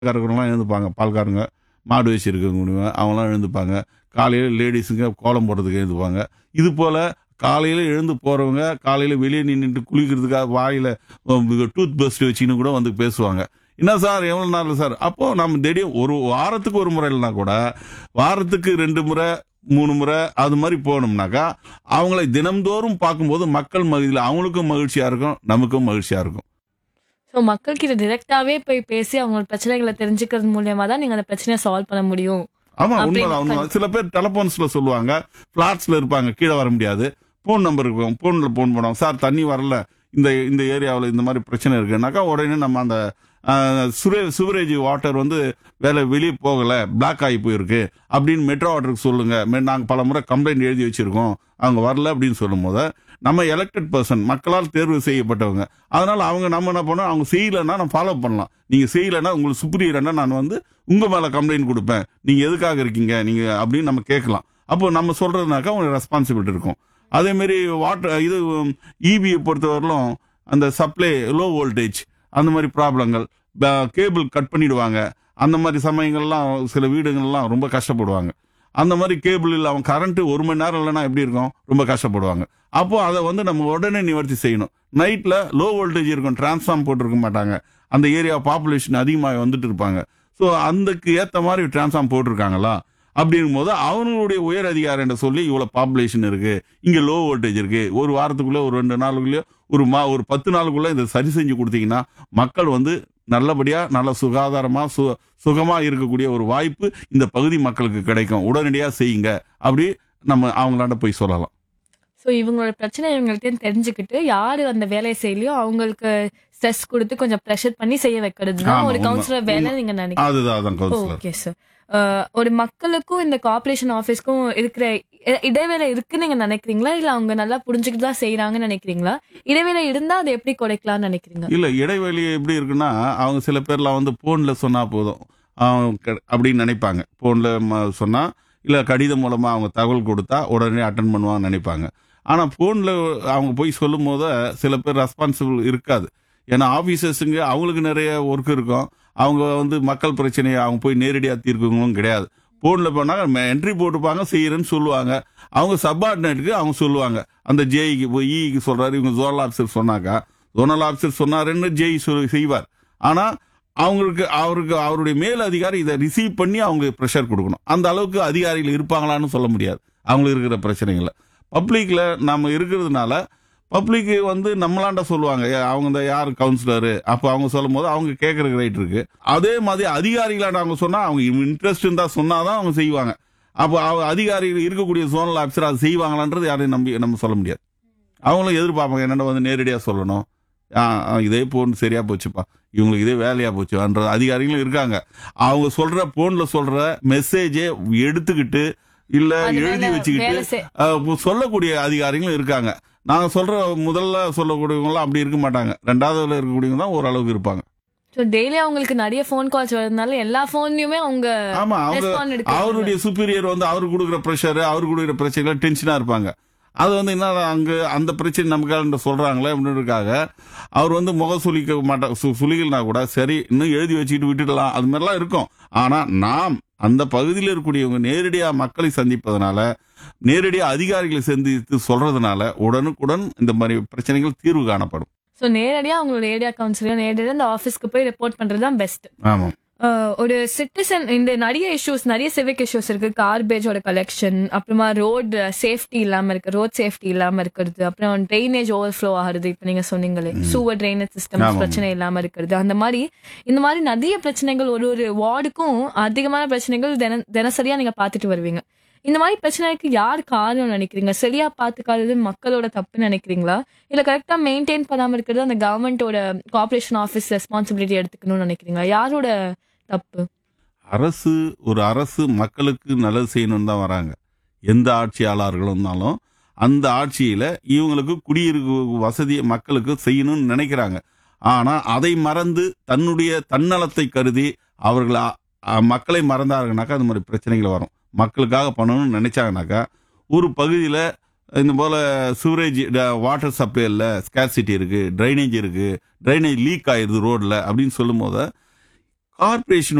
கறக்கிறவங்களாம் எழுந்துப்பாங்க பால்காரங்க மாடு வச்சிருக்கவங்க அவங்களாம் எழுந்துப்பாங்க காலையில் லேடிஸுங்க கோலம் போடுறதுக்கு எழுந்துப்பாங்க இது போல் காலையில் எழுந்து போகிறவங்க காலையில் வெளியே நின்றுட்டு குளிக்கிறதுக்காக வாயில் டூத் பிரஸ்ட் வச்சுன்னு கூட வந்து பேசுவாங்க என்ன சார் எவ்வளோ நாள் சார் அப்போ நம்ம திடீர் ஒரு வாரத்துக்கு ஒரு முறை இல்லைனா கூட வாரத்துக்கு ரெண்டு முறை மூணு முறை அது மாதிரி போகணும்னாக்கா அவங்களை தினம்தோறும் பார்க்கும்போது மக்கள் மகிழ்ச்சியில் அவங்களுக்கும் மகிழ்ச்சியா இருக்கும் நமக்கும் மகிழ்ச்சியா இருக்கும் ஸோ மக்கள்கிட்ட டிரெக்டாவே போய் பேசி அவங்களோட பிரச்சனைகளை தெரிஞ்சுக்கிறது மூலியமா தான் நீங்க அந்த பிரச்சனையை சால்வ் பண்ண முடியும் ஆமா அப்படி உண்மைதான் உண்மைதான் சில பேர் டெலபோன்ஸ்ல சொல்லுவாங்க பிளாட்ஸ்ல இருப்பாங்க கீழே வர முடியாது போன் நம்பர் இருக்கும் போன்ல போன் பண்ணுவோம் சார் தண்ணி வரல இந்த இந்த ஏரியாவில் இந்த மாதிரி பிரச்சனை இருக்குனாக்கா உடனே நம்ம அந்த சுரே சுவரேஜ் வாட்டர் வந்து வேலை வெளியே போகல பிளாக் ஆகி போயிருக்கு அப்படின்னு மெட்ரோ வாட்டருக்கு சொல்லுங்க மெ- நாங்க பல முறை கம்ப்ளைண்ட் எழுதி வச்சிருக்கோம் அவங்க வரல அப்படின்னு சொல்லும் போது நம்ம எலெக்டட் பர்சன் மக்களால் தேர்வு செய்யப்பட்டவங்க அதனால அவங்க நம்ம என்ன பண்ணோம் அவங்க செய்யலைன்னா நம்ம ஃபாலோ பண்ணலாம் நீங்க செய்யலைன்னா உங்களுக்கு சுப்ரியர்னா நான் வந்து உங்க மேல கம்ப்ளைண்ட் கொடுப்பேன் நீங்க எதுக்காக இருக்கீங்க நீங்க அப்படின்னு நம்ம கேட்கலாம் அப்போ நம்ம சொல்றதுனாக்கா உங்களுக்கு ரெஸ்பான்சிபிலிட்டி இருக்கும் அதே மாதிரி வாட்டர் இது இபியை பொறுத்தவரையிலும் அந்த சப்ளை லோ வோல்டேஜ் அந்த மாதிரி ப்ராப்ளங்கள் கேபிள் கட் பண்ணிடுவாங்க அந்த மாதிரி சமயங்கள்லாம் சில வீடுகள்லாம் ரொம்ப கஷ்டப்படுவாங்க அந்த மாதிரி கேபிள் இல்லை அவன் கரண்ட் ஒரு மணி நேரம் இல்லைன்னா எப்படி இருக்கும் ரொம்ப கஷ்டப்படுவாங்க அப்போ அதை வந்து நம்ம உடனே நிவர்த்தி செய்யணும் நைட்ல லோ வோல்டேஜ் இருக்கும் டிரான்ஸ்ஃபார்ம் போட்டிருக்க மாட்டாங்க அந்த ஏரியா பாப்புலேஷன் அதிகமாக வந்துட்டு இருப்பாங்க ஸோ அதுக்கு ஏற்ற மாதிரி டிரான்ஸ்ஃபார்ம் போட்டிருக்காங்களா அப்படிங்கும் போது அவங்களுடைய உயர் அதிகாரிட்ட சொல்லி இவ்வளவு பாப்புலேஷன் இருக்கு இங்க லோ வோல்டேஜ் இருக்கு ஒரு வாரத்துக்குள்ள ஒரு ரெண்டு நாளுக்குள்ளேயோ ஒரு மா ஒரு பத்து நாளுக்குள்ள இதை சரி செஞ்சு கொடுத்தீங்கன்னா மக்கள் வந்து நல்லபடியா நல்ல சுகாதாரமா சு சுகமா இருக்கக்கூடிய ஒரு வாய்ப்பு இந்த பகுதி மக்களுக்கு கிடைக்கும் உடனடியா செய்யுங்க அப்படி நம்ம அவங்களாண்ட போய் சொல்லலாம் ஸோ இவங்களோட பிரச்சனை இவங்கள்ட்ட தெரிஞ்சுக்கிட்டு யாரு அந்த வேலையை செய்யலையோ அவங்களுக்கு ஸ்ட்ரெஸ் கொடுத்து கொஞ்சம் ப்ரெஷர் பண்ணி செய்ய வைக்கிறது தான் ஆமா, ஒரு உண்மை. கவுன்சிலர் வேலை நீங்க நினைக்கிறீங்க அதுதான் அதான் கவுன்சிலர் ஓகே சார் ஒரு மக்களுக்கும் இந்த கார்ப்பரேஷன் ஆஃபீஸ்க்கும் இருக்கிற இ- இடைவேளை இருக்குன்னு நீங்க நினைக்கிறீங்களா இல்ல அவங்க நல்லா புரிஞ்சுக்கிட்டு தான் செய்யறாங்கன்னு நினைக்கிறீங்களா இடைவேளை இருந்தா அதை எப்படி குறைக்கலாம்னு நினைக்கிறீங்க இல்ல இடைவெளி எப்படி இருக்குன்னா அவங்க சில பேர்லாம் வந்து போன்ல சொன்னா போதும் அவங்க க- அப்படின்னு நினைப்பாங்க போன்ல ம- சொன்னா இல்ல கடிதம் மூலமா அவங்க தகவல் கொடுத்தா உடனே அட்டன் பண்ணுவாங்கன்னு நினைப்பாங்க ஆனா போன்ல அவங்க போய் சொல்லும் போது சில பேர் ரெஸ்பான்சிபிள் இருக்காது ஏன்னா ஆபீசர்ஸுங்க அவங்களுக்கு நிறைய ஒர்க் இருக்கும் அவங்க வந்து மக்கள் பிரச்சனையை அவங்க போய் நேரடியாக தீர்க்கவங்களும் கிடையாது போனில் போனாங்க என்ட்ரி போட்டுப்பாங்க செய்யறேன்னு சொல்லுவாங்க அவங்க சப்பார்டினேட்டுக்கு அவங்க சொல்லுவாங்க அந்த ஜேஇக்கு போய் இக்கு சொல்றாரு இவங்க ஜோனல் ஆஃபீஸர் சொன்னாக்கா ஜோனல் ஆஃபீஸர் சொன்னாருன்னு ஜேஇ சொல் செய்வார் ஆனா அவங்களுக்கு அவருக்கு அவருடைய மேல் அதிகாரி இதை ரிசீவ் பண்ணி அவங்க ப்ரெஷர் கொடுக்கணும் அந்த அளவுக்கு அதிகாரிகள் இருப்பாங்களான்னு சொல்ல முடியாது அவங்களுக்கு இருக்கிற பிரச்சனைகளை பப்ளிக்ல நம்ம இருக்கிறதுனால பப்ளிக் வந்து நம்மளாண்ட சொல்லுவாங்க ஏ, அவங்க இந்த யார் கவுன்சிலரு அப்போ அவங்க சொல்லும் போது அவங்க கேட்கறதுக்கு ரைட் இருக்கு அதே மாதிரி அதிகாரிகளாண்ட அவங்க சொன்னா அவங்க இன்ட்ரெஸ்ட் இருந்தா சொன்னாதான் அவங்க செய்வாங்க அப்போ அவங்க அதிகாரிகள் இருக்கக்கூடிய சோனல் ஆஃபீஸர் அதை செய்வாங்களான்றது யாரையும் நம்பி நம்ம சொல்ல முடியாது அவங்களும் எதிர்பார்ப்பாங்க என்னென்ன வந்து நேரடியாக சொல்லணும் ஆ, ஆ, இதே போன் சரியா போச்சுப்பா இவங்களுக்கு இதே வேலையா போச்சுன்ற அதிகாரிகளும் இருக்காங்க அவங்க சொல்ற போன்ல சொல்ற மெசேஜை எடுத்துக்கிட்டு இல்ல அது எழுதி வேலை- வச்சுக்கிட்டு வேலை செய்- அஹ், சொல்லக்கூடிய அதிகாரிகளும் இருக்காங்க நாங்க சொல்ற முதல்ல சொல்லக்கூடியவங்களாம் அப்படி இருக்க மாட்டாங்க ரெண்டாவதுல இருக்கக்கூடியவங்க தான் ஓரளவுக்கு இருப்பாங்க ஸோ டெய்லி அவங்களுக்கு நிறைய ஃபோன் கால்ஸ் வரதுனால எல்லா ஃபோன்லயுமே அவங்க ஆமா அவங்க ரெஸ்பாண்ட் எடுக்கிறாங்க அவருடைய சுப்பீரியர் வந்து அவரு கொடுக்குற ப்ரெஷர் அவரு கொடுக்குற பிரச்சனை டென்ஷனா இருப்பாங்க அது வந்து என்ன அங்க அந்த பிரச்சனை நமக்காக சொல்றாங்களே அப்படின்றதுக்காக அவர் வந்து முக சுளிக்க மாட்டா சு- சுளிகள்னா கூட சரி இன்னும் எழுதி வச்சுக்கிட்டு விட்டுடலாம் அது மாதிரிலாம் இருக்கும் ஆனா நாம் அந்த பகுதியில் இருக்கக்கூடியவங்க நேரடியா மக்களை சந்திப்பதனால நேரடியா அதிகாரிகளை சந்தித்து சொல்றதுனால உடனுக்குடன் இந்த மாதிரி பிரச்சனைகள் தீர்வு காணப்படும் ஸோ நேரடியா அவங்களோட ஏரியா கவுன்சிலர் நேரடியா அந்த ஆஃபீஸ்க்கு போய் ரிப்போர்ட் பண்றது தான் பெஸ்ட் ஆமாம் ஒரு சிட்டிசன் இந்த நிறைய இஷ்யூஸ் நிறைய சிவிக் இஷ்யூஸ் இருக்கு கார்பேஜோட கலெக்ஷன் அப்புறமா ரோட் சேஃப்டி இல்லாம இருக்கு ரோட் சேஃப்டி இல்லாம இருக்கிறது அப்புறம் ட்ரைனேஜ் ஓவர்ஃப்ளோ ஆகுறது இப்ப நீங்க சொன்னீங்களே சூவர் ட்ரைனேஜ் சிஸ்டம் ஆமாம். பிரச்சனை இல்லாம இருக்கிறது அந்த மாதிரி இந்த மாதிரி நிறைய பிரச்சனைகள் ஒரு ஒரு வார்டுக்கும் அதிகமான பிரச்சனைகள் தின தினசரியா நீங்க பாத்துட்டு வருவீங்க இந்த மாதிரி பிரச்சனைக்கு யார் காரணம் நினைக்கிறீங்க சரியா பாத்துக்காதது மக்களோட தப்புன்னு நினைக்கிறீங்களா இல்ல கரெக்டா மெயின்டைன் பண்ணாம இருக்கிறது அந்த கவர்மெண்டோட கார்பரேஷன் ஆஃபீஸ் ரெஸ்பான்சிபிலிட்டி எடுத்துக்கணும்னு நினைக்கிறீங்களா யாரோட தப்பு அரசு ஒரு அரசு மக்களுக்கு நல்லது செய்யணும்னு தான் வராங்க எந்த ஆட்சியாளர்களும் இருந்தாலும் அந்த ஆட்சியில இவங்களுக்கு குடியிருக்க வசதி மக்களுக்கு செய்யணும்னு நினைக்கிறாங்க ஆனா அதை மறந்து தன்னுடைய தன்னலத்தை கருதி அவர்கள் அ- அ- மக்களை மறந்தாருனாக்கா அந்த மாதிரி பிரச்சனைகள் வரும் மக்களுக்காக பண்ணணும்னு நினைச்சாங்கனாக்கா ஒரு பகுதியில இந்த போல சூரேஜ் வாட்டர் சப்ளை இல்ல ஸ்கேர்சிட்டி இருக்கு ட்ரைனேஜ் இருக்கு ட்ரைனேஜ் லீக் ஆயிருது ரோட்ல அப்படின்னு சொல்லும் போது கார்பரேஷன்